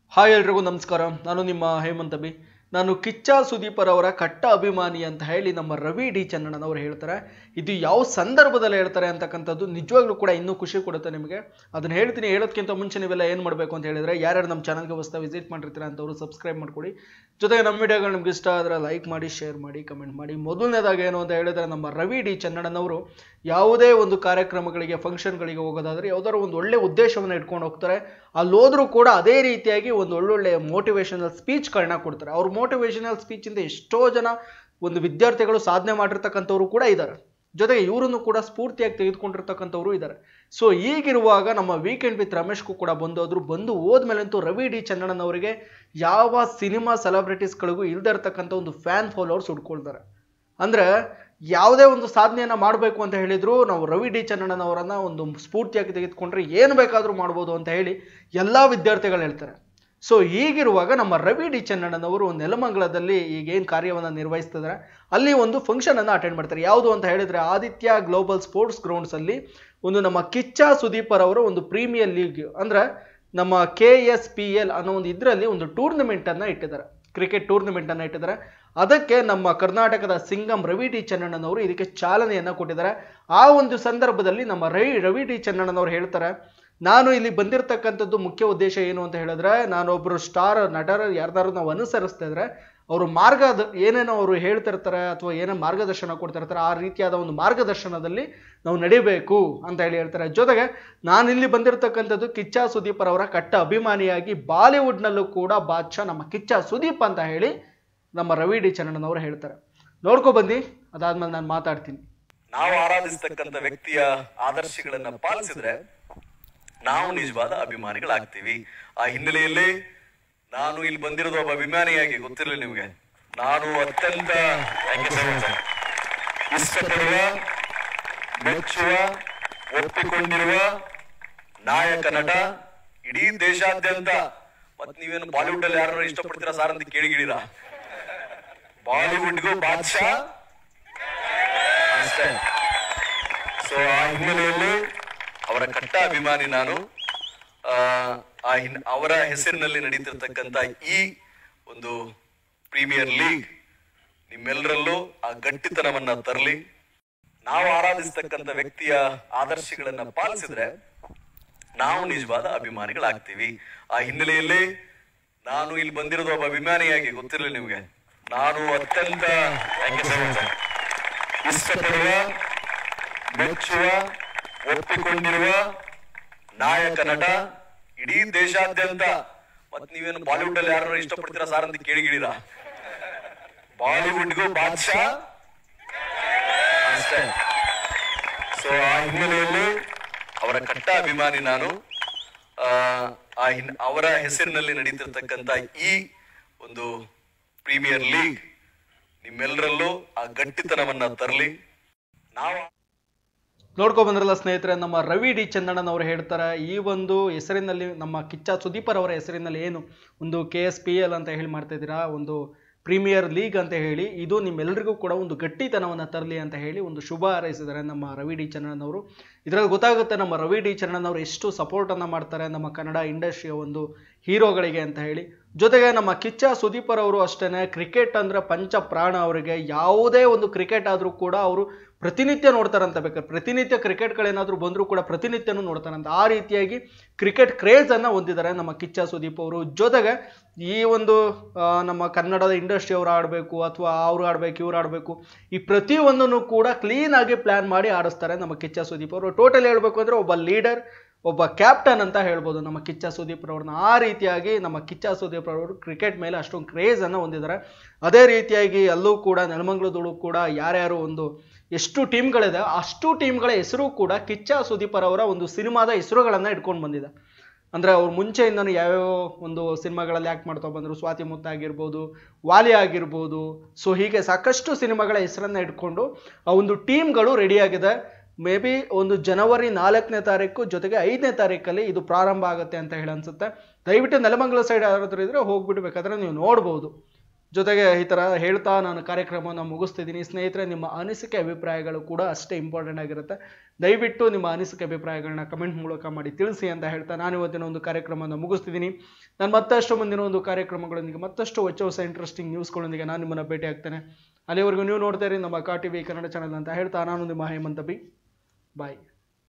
Hi ಎಲ್ರಿಗೂ ನಮಸ್ಕಾರ ನಾನು ನಿಮ್ಮ ಹೇಮಂತ್ ಅಭಿ ನಾನು ಕಿಚ್ಚ ಸುದೀಪರ್ ಅವರ ಕಟ್ಟ ಅಭಿಮಾನಿ ಅಂತ ಹೇಳಿ ನಮ್ಮ ರವಿ ಡಿ ಚನ್ನಣ್ಣನವರು ಹೇಳ್ತಾರೆ ಇದು ಯಾವ ಸಂದರ್ಭದಲ್ಲಿ ಹೇಳ್ತಾರೆ ಅಂತಕ್ಕಂಥದ್ದು ನಿಜವಾಗ್ಲೂ ಕೂಡ ಇನ್ನೂ ಖುಷಿ ಕೊಡುತ್ತೆ ನಿಮಗೆ ಅದನ್ನ ಹೇಳ್ತೀನಿ ಹೇಳೋದಕ್ಕಿಂತ ಮುಂಚೆ ನೀವೆಲ್ಲ ಏನು ಮಾಡಬೇಕು ಅಂತ ಹೇಳಿದ್ರೆ ಯಾರ್ಯಾರು ನಮ್ಮ ಚಾನಲ್ಗೆ ಹೊಸ್ತಾ ವಿಸಿಟ್ ಮಾಡಿರ್ತೀರ ಅಂತವರು ಸಬ್ಸ್ಕ್ರೈಬ್ ಮಾಡ್ಕೊಡಿ ಜೊತೆಗೆ ನಮ್ಮ ವಿಡಿಯೋಗಳು ನಿಮ್ಗೆ ಇಷ್ಟ ಆದರೆ ಲೈಕ್ ಮಾಡಿ ಶೇರ್ ಮಾಡಿ ಕಮೆಂಟ್ ಮಾಡಿ ಮೊದಲನೇದಾಗಿ ಏನು ಅಂತ ಹೇಳಿದ್ರೆ ನಮ್ಮ ರವಿ ಡಿ ಚನ್ನಣ್ಣನವರು ಯಾವುದೇ ಒಂದು ಕಾರ್ಯಕ್ರಮಗಳಿಗೆ ಫಂಕ್ಷನ್ಗಳಿಗೆ ಹೋಗೋದಾದ್ರೆ ಯಾವ್ದಾದ್ರು ಒಂದು ಒಳ್ಳೆ ಉದ್ದೇಶವನ್ನು ಇಟ್ಕೊಂಡು ಹೋಗ್ತಾರೆ ಅಲ್ಲಿ ಹೋದ್ರೂ ಕೂಡ ಅದೇ ರೀತಿಯಾಗಿ ಒಂದು ಒಳ್ಳೊಳ್ಳೆ ಮೋಟಿವೇಶನಲ್ ಸ್ಪೀಚ್ಗಳನ್ನ ಕೊಡ್ತಾರೆ ಅವ್ರ ಮೋಟಿವೇಶನಲ್ ಸ್ಪೀಚಿಂದ ಎಷ್ಟೋ ಜನ ಒಂದು ವಿದ್ಯಾರ್ಥಿಗಳು ಸಾಧನೆ ಮಾಡಿರ್ತಕ್ಕಂಥವ್ರು ಕೂಡ ಇದ್ದಾರೆ ಜೊತೆಗೆ ಇವರನ್ನು ಕೂಡ ಸ್ಫೂರ್ತಿಯಾಗಿ ತೆಗೆದುಕೊಂಡಿರ್ತಕ್ಕಂಥವ್ರು ಇದ್ದಾರೆ ಸೊ ಈಗಿರುವಾಗ ನಮ್ಮ ವೀಕೆಂಡ್ ವಿತ್ ರಮೇಶ್ಗೂ ಕೂಡ ಬಂದೋದ್ರು ಬಂದು ಹೋದ್ಮೇಲಂತೂ ರವಿ ಡಿ ಚನ್ನಣ್ಣನವರಿಗೆ ಯಾವ ಸಿನಿಮಾ ಸೆಲೆಬ್ರಿಟೀಸ್ಗಳಿಗೂ ಇಲ್ದೇ ಇರ್ತಕ್ಕಂಥ ಒಂದು ಫ್ಯಾನ್ ಫಾಲೋವರ್ಸ್ ಹುಡ್ಕೊಳ್ತಾರೆ ಅಂದ್ರೆ ಯಾವುದೇ ಒಂದು ಸಾಧನೆಯನ್ನ ಮಾಡಬೇಕು ಅಂತ ಹೇಳಿದ್ರು ನಾವು ರವಿ ಡಿ ಚನ್ನಣ್ಣನವರನ್ನ ಒಂದು ಸ್ಫೂರ್ತಿಯಾಗಿ ತೆಗೆದುಕೊಂಡ್ರೆ ಏನು ಬೇಕಾದರೂ ಮಾಡ್ಬೋದು ಅಂತ ಹೇಳಿ ಎಲ್ಲಾ ವಿದ್ಯಾರ್ಥಿಗಳು ಹೇಳ್ತಾರೆ ಸೊ ಹೀಗಿರುವಾಗ ನಮ್ಮ ರವಿ ಡಿ ಚನ್ನಣ್ಣನವರು ನೆಲಮಂಗಲದಲ್ಲಿ ಈಗ ಏನು ಕಾರ್ಯವನ್ನು ನಿರ್ವಹಿಸ್ತಿದ್ದಾರೆ ಅಲ್ಲಿ ಒಂದು ಫಂಕ್ಷನ್ ಅನ್ನು ಅಟೆಂಡ್ ಮಾಡ್ತಾರೆ ಯಾವುದು ಅಂತ ಹೇಳಿದ್ರೆ ಆದಿತ್ಯ ಗ್ಲೋಬಲ್ ಸ್ಪೋರ್ಟ್ಸ್ ಗ್ರೌಂಡ್ಸ್ ಅಲ್ಲಿ ಒಂದು ನಮ್ಮ ಕಿಚ್ಚ ಸುದೀಪರ್ ಅವರ ಒಂದು ಪ್ರೀಮಿಯರ್ ಲೀಗ್ ಅಂದ್ರೆ ನಮ್ಮ ಕೆ ಎಸ್ ಪಿ ಎಲ್ ಅನ್ನೋ ಒಂದು ಇದರಲ್ಲಿ ಒಂದು ಟೂರ್ನಮೆಂಟ್ ಅನ್ನ ಇಟ್ಟಿದ್ದಾರೆ ಕ್ರಿಕೆಟ್ ಟೂರ್ನಮೆಂಟ್ ಅನ್ನ ಇಟ್ಟಿದ್ದಾರೆ ಅದಕ್ಕೆ ನಮ್ಮ ಕರ್ನಾಟಕದ ಸಿಂಗಂ ರವಿ ಡಿ ಚನ್ನಣ್ಣನವರು ಇದಕ್ಕೆ ಚಾಲನೆಯನ್ನ ಕೊಟ್ಟಿದ್ದಾರೆ ಆ ಒಂದು ಸಂದರ್ಭದಲ್ಲಿ ನಮ್ಮ ರವಿ ರವಿ ಡಿ ಚನ್ನಣ್ಣನವರು ಹೇಳ್ತಾರೆ ನಾನು ಇಲ್ಲಿ ಬಂದಿರತಕ್ಕಂಥದ್ದು ಮುಖ್ಯ ಉದ್ದೇಶ ಏನು ಅಂತ ಹೇಳಿದ್ರೆ ನಾನೊಬ್ಬರು ಸ್ಟಾರ್ ನಟರ ಯಾರ್ದಾರು ನಾವು ಅನುಸರಿಸ್ತಾ ಇದ್ರೆ ಅವರು ಮಾರ್ಗ ಏನೇನೋ ಅವರು ಹೇಳ್ತಿರ್ತಾರೆ ಅಥವಾ ಏನೇ ಮಾರ್ಗದರ್ಶನ ಕೊಡ್ತಿರ್ತಾರೆ ಆ ರೀತಿಯಾದ ಒಂದು ಮಾರ್ಗದರ್ಶನದಲ್ಲಿ ನಾವು ನಡಿಬೇಕು ಅಂತ ಹೇಳಿ ಹೇಳ್ತಾರೆ ಜೊತೆಗೆ ನಾನು ಇಲ್ಲಿ ಬಂದಿರತಕ್ಕಂಥದ್ದು ಕಿಚ್ಚ ಸುದೀಪರ್ ಅವರ ಕಟ್ಟ ಅಭಿಮಾನಿಯಾಗಿ ಬಾಲಿವುಡ್ನಲ್ಲೂ ಕೂಡ ಬಾದ್ಶಾ ನಮ್ಮ ಕಿಚ್ಚ ಸುದೀಪ್ ಅಂತ ಹೇಳಿ ನಮ್ಮ ರವಿ ಡಿ ಚನ್ನಣ್ಣನವರು ಹೇಳ್ತಾರೆ ನೋಡ್ಕೊ ಬಂದು ಅದಾದ್ಮೇಲೆ ನಾನು ಮಾತಾಡ್ತೀನಿ ನಾವು ಆರಾಧಿಸ್ತಕ್ಕಂಥ ವ್ಯಕ್ತಿಯ ಆದರ್ಶಗಳನ್ನ ಪಾಲಿಸಿದ್ರೆ ನಾವು ನಿಜವಾದ ಅಭಿಮಾನಿಗಳಾಗ್ತೀವಿ ಆ ಹಿನ್ನೆಲೆಯಲ್ಲಿ ನಾನು ಇಲ್ಲಿ ಬಂದಿರೋದು ಒಬ್ಬ ಅಭಿಮಾನಿಯಾಗಿ ಗೊತ್ತಿರಲಿಲ್ಲ ನಿಮಗೆ ನಾನು ಅತ್ಯಂತ thank you so much sir. ಇಷ್ಟಪಡುವ ಮೆಚ್ಚುವ ಒಪ್ಪಿಕೊಂಡಿರುವ ನಾಯಕ ನಟ ಇಡೀ ದೇಶಾದ್ಯಂತ ಮತ್ ನೀವೇನು ಬಾಲಿವುಡ್ ಅಲ್ಲಿ ಯಾರು ಇಷ್ಟಪಡ್ತೀರಾ ಸಾರ್ ಅಂತ ಕೇಳಿಗಿಡೀರ ಬಾಲಿವುಡ್ಗೂ ಬಾದ್ಶಾ ಅಷ್ಟೇ ಸೊ ಆ ಹಿನ್ನೆಲೆಯಲ್ಲಿ ಅವರ ಕಟ್ಟ ಅಭಿಮಾನಿ ನಾನು ಆ, ಆ ಹಿನ್ ಅವರ ಹೆಸರಿನಲ್ಲಿ ನಡೀತಿರ್ತಕ್ಕಂಥ ಈ ಒಂದು ಪ್ರೀಮಿಯರ್ ಲೀಗ್ ನಿಮ್ಮೆಲ್ಲರಲ್ಲೂ ಆ ಗಟ್ಟಿತನವನ್ನ ತರಲಿ ನಾವು ಆರಾಧಿಸ್ತಕ್ಕಂಥ ವ್ಯಕ್ತಿಯ ಆದರ್ಶಗಳನ್ನ ಪಾಲಿಸಿದ್ರೆ ನಾವು ನಿಜವಾದ ಅಭಿಮಾನಿಗಳಾಗ್ತೀವಿ ಆ ಹಿನ್ನೆಲೆಯಲ್ಲಿ ನಾನು ಇಲ್ಲಿ ಬಂದಿರೋದು ಒಬ್ಬ ಅಭಿಮಾನಿಯಾಗಿ ಗೊತ್ತಿರಲಿಲ್ಲ ನಿಮಗೆ ನಾನು ಅತ್ಯಂತ thank you so much sir. ಇಷ್ಟಪಡುವ ಮೆಚ್ಚುವ ಒಪ್ಪಿಕೊಂಡಿರುವ ನಾಯಕ ನಟ ಇಡೀ ದೇಶಾದ್ಯಂತ ಮತ್ ನೀವೇನು ಬಾಲಿವುಡ್ ಅಲ್ಲಿ ಯಾರು ಇಷ್ಟಪಡ್ತೀರಾ ಸಾರ್ ಅಂತ ಕೇಳಿಗಿಡೀರ ಬಾಲಿವುಡ್ಗೂ ಬಾದ್ಶಾ ಅಷ್ಟೇ ಸೊ ಆ ಹಿನ್ನೆಲೆಯಲ್ಲಿ ಅವರ ಕಟ್ಟ ಅಭಿಮಾನಿ ನಾನು ಆ, ಆ ಹಿನ್ ಅವರ ಹೆಸರಿನಲ್ಲಿ ನಡೀತಿರ್ತಕ್ಕಂಥ ಈ ಒಂದು ಪ್ರೀಮಿಯರ್ ಲೀಗ್ ನಿಮ್ಮೆಲ್ಲರಲ್ಲೂ ಆ ಗಟ್ಟಿತನವನ್ನ ತರಲಿ ನಾವು ನೋಡ್ಕೊ ಬಂದ್ರಲ್ಲ ಸ್ನೇಹಿತರೆ ನಮ್ಮ ರವಿ ಡಿ ಚಂದಣ್ಣನವರು ಹೇಳ್ತಾರೆ ಈ ಒಂದು ಹೆಸರಿನಲ್ಲಿ ನಮ್ಮ ಕಿಚ್ಚ ಸುದೀಪರ್ ಅವರ ಹೆಸರಿನಲ್ಲಿ ಏನು ಒಂದು ಕೆ ಎಸ್ ಪಿ ಎಲ್ ಅಂತ ಹೇಳಿ ಮಾಡ್ತಾ ಇದ್ದೀರಾ ಒಂದು ಪ್ರೀಮಿಯರ್ ಲೀಗ್ ಅಂತ ಹೇಳಿ ಇದು ನಿಮ್ಮೆಲ್ಲರಿಗೂ ಕೂಡ ಒಂದು ಗಟ್ಟಿತನವನ್ನು ತರಲಿ ಅಂತ ಹೇಳಿ ಒಂದು ಶುಭ ಹಾರೈಸಿದ್ದಾರೆ ನಮ್ಮ ರವಿ ಡಿ ಚನ್ನಣ್ಣನವರು ಇದರಲ್ಲಿ ಗೊತ್ತಾಗುತ್ತೆ ನಮ್ಮ ರವಿ ಡಿ ಚನ್ನಣ್ಣನವರು ಎಷ್ಟು ಸಪೋರ್ಟನ್ನು ಮಾಡ್ತಾರೆ ನಮ್ಮ ಕನ್ನಡ ಇಂಡಸ್ಟ್ರಿಯ ಒಂದು ಹೀರೋಗಳಿಗೆ ಅಂತ ಹೇಳಿ ಜೊತೆಗೆ ನಮ್ಮ ಕಿಚ್ಚ ಸುದೀಪರ್ ಅವರು ಅಷ್ಟೇ ಕ್ರಿಕೆಟ್ ಅಂದರೆ ಪಂಚ ಪ್ರಾಣ ಅವರಿಗೆ ಯಾವುದೇ ಒಂದು ಕ್ರಿಕೆಟ್ ಆದರೂ ಕೂಡ ಅವರು ಪ್ರತಿನಿತ್ಯ ನೋಡ್ತಾರಂತ ಬೇಕಾದ್ರೆ ಪ್ರತಿನಿತ್ಯ ಕ್ರಿಕೆಟ್ಗಳೇನಾದರೂ ಬಂದರೂ ಕೂಡ ಪ್ರತಿನಿತ್ಯನೂ ನೋಡ್ತಾರಂತ ಆ ರೀತಿಯಾಗಿ ಕ್ರಿಕೆಟ್ ಕ್ರೇಜನ್ನು ಹೊಂದಿದ್ದಾರೆ ನಮ್ಮ ಕಿಚ್ಚ ಸುದೀಪ್ ಅವರು ಜೊತೆಗೆ ಈ ಒಂದು ಆ, ನಮ್ಮ ಕನ್ನಡದ ಇಂಡಸ್ಟ್ರಿ ಅವ್ರು ಆಡಬೇಕು ಅಥವಾ ಅವ್ರು ಆಡಬೇಕು ಇವ್ರು ಆಡಬೇಕು ಈ ಪ್ರತಿಯೊಂದನ್ನು ಕೂಡ ಕ್ಲೀನಾಗಿ ಪ್ಲ್ಯಾನ್ ಮಾಡಿ ಆಡಿಸ್ತಾರೆ ನಮ್ಮ ಕಿಚ್ಚ ಸುದೀಪ್ ಅವರು ಟೋಟಲ್ ಹೇಳಬೇಕು ಅಂದರೆ ಒಬ್ಬ ಲೀಡರ್ ಒಬ್ಬ ಕ್ಯಾಪ್ಟನ್ ಅಂತ ಹೇಳ್ಬೋದು ನಮ್ಮ ಕಿಚ್ಚ ಸುದೀಪ್ ಅವ್ರನ್ನ ಆ ರೀತಿಯಾಗಿ ನಮ್ಮ ಕಿಚ್ಚ ಸುದೀಪ್ ಅವರು ಕ್ರಿಕೆಟ್ ಮೇಲೆ ಅಷ್ಟೊಂದು ಕ್ರೇಜ್ ಅನ್ನು ಹೊಂದಿದ್ದಾರೆ ಅದೇ ರೀತಿಯಾಗಿ ಅಲ್ಲೂ ಕೂಡ ನೆಲಮಂಗಲದಲ್ಲೂ ಕೂಡ ಯಾರ್ಯಾರು ಒಂದು ಎಷ್ಟು ಟೀಮ್ಗಳಿದೆ ಅಷ್ಟು ಟೀಮ್ಗಳ ಹೆಸರು ಕೂಡ ಕಿಚ್ಚ ಸುದೀಪರ್ ಅವರ ಒಂದು ಸಿನಿಮಾದ ಹೆಸರುಗಳನ್ನ ಇಟ್ಕೊಂಡು ಬಂದಿದೆ ಅಂದ್ರೆ ಅವ್ರು ಮುಂಚೆಯಿಂದನೂ ಯಾವ್ಯಾವ ಒಂದು ಸಿನಿಮಾಗಳಲ್ಲಿ ಆ್ಯಕ್ಟ್ ಮಾಡ್ತಾ ಬಂದರು ಸ್ವಾತಿ ಮುತ್ತ ಆಗಿರ್ಬೋದು ವಾಲಿ ಆಗಿರ್ಬೋದು ಸೊ ಹೀಗೆ ಸಾಕಷ್ಟು ಸಿನಿಮಾಗಳ ಹೆಸರನ್ನ ಇಟ್ಕೊಂಡು ಆ ಒಂದು ಟೀಮ್ಗಳು ರೆಡಿಯಾಗಿದೆ ಮೇ ಬಿ ಒಂದು ಜನವರಿ ನಾಲ್ಕನೇ ತಾರೀಕು ಜೊತೆಗೆ ಐದನೇ ತಾರೀಕಲ್ಲಿ ಇದು ಪ್ರಾರಂಭ ಆಗುತ್ತೆ ಅಂತ ಹೇಳಿ ಅನ್ಸುತ್ತೆ ದಯವಿಟ್ಟು ನೆಲಮಂಗಲ ಸೈಡ್ ಯಾರಾದ್ರೂ ಇದ್ರೆ ಹೋಗ್ಬಿಟ್ಟು ಬೇಕಾದ್ರೆ ನೀವು ನೋಡ್ಬೋದು ಜೊತೆಗೆ ಈ ಥರ ಹೇಳ್ತಾ ನಾನು ಕಾರ್ಯಕ್ರಮವನ್ನು ಮುಗಿಸ್ತಿದ್ದೀನಿ ಸ್ನೇಹಿತರೆ ನಿಮ್ಮ ಅನಿಸಿಕೆ ಅಭಿಪ್ರಾಯಗಳು ಕೂಡ ಅಷ್ಟೇ ಇಂಪಾರ್ಟೆಂಟ್ ಆಗಿರುತ್ತೆ ದಯವಿಟ್ಟು ನಿಮ್ಮ ಅನಿಸಿಕೆ ಅಭಿಪ್ರಾಯಗಳನ್ನ ಕಮೆಂಟ್ ಮೂಲಕ ಮಾಡಿ ತಿಳಿಸಿ ಅಂತ ಹೇಳ್ತಾ ನಾನು ಇವತ್ತಿನ ಒಂದು ಕಾರ್ಯಕ್ರಮವನ್ನು ಮುಗಿಸ್ತಿದ್ದೀನಿ ನಾನು ಮತ್ತಷ್ಟು ಮುಂದಿನ ಒಂದು ಕಾರ್ಯಕ್ರಮಗಳೊಂದಿಗೆ ಮತ್ತಷ್ಟು ಹೊಚ್ಚ ಹೊಸ ಇಂಟ್ರೆಸ್ಟಿಂಗ್ ನ್ಯೂಸ್ಗಳೊಂದಿಗೆ ನಾನು ನಿಮ್ಮನ್ನು ಭೇಟಿ ಆಗ್ತೇನೆ ಅಲ್ಲಿವರೆಗೂ ನೀವು ನೋಡ್ತಾ ಇರಿ ನಮ್ಮ ಕಾ ಟಿ ವಿ ಕನ್ನಡ ಚಾನಲ್ ಅಂತ ಹೇಳ್ತಾ ನಾನು ನಿಮ್ಮ ಹೇಮಂತ ಬಿ ಬಾಯ್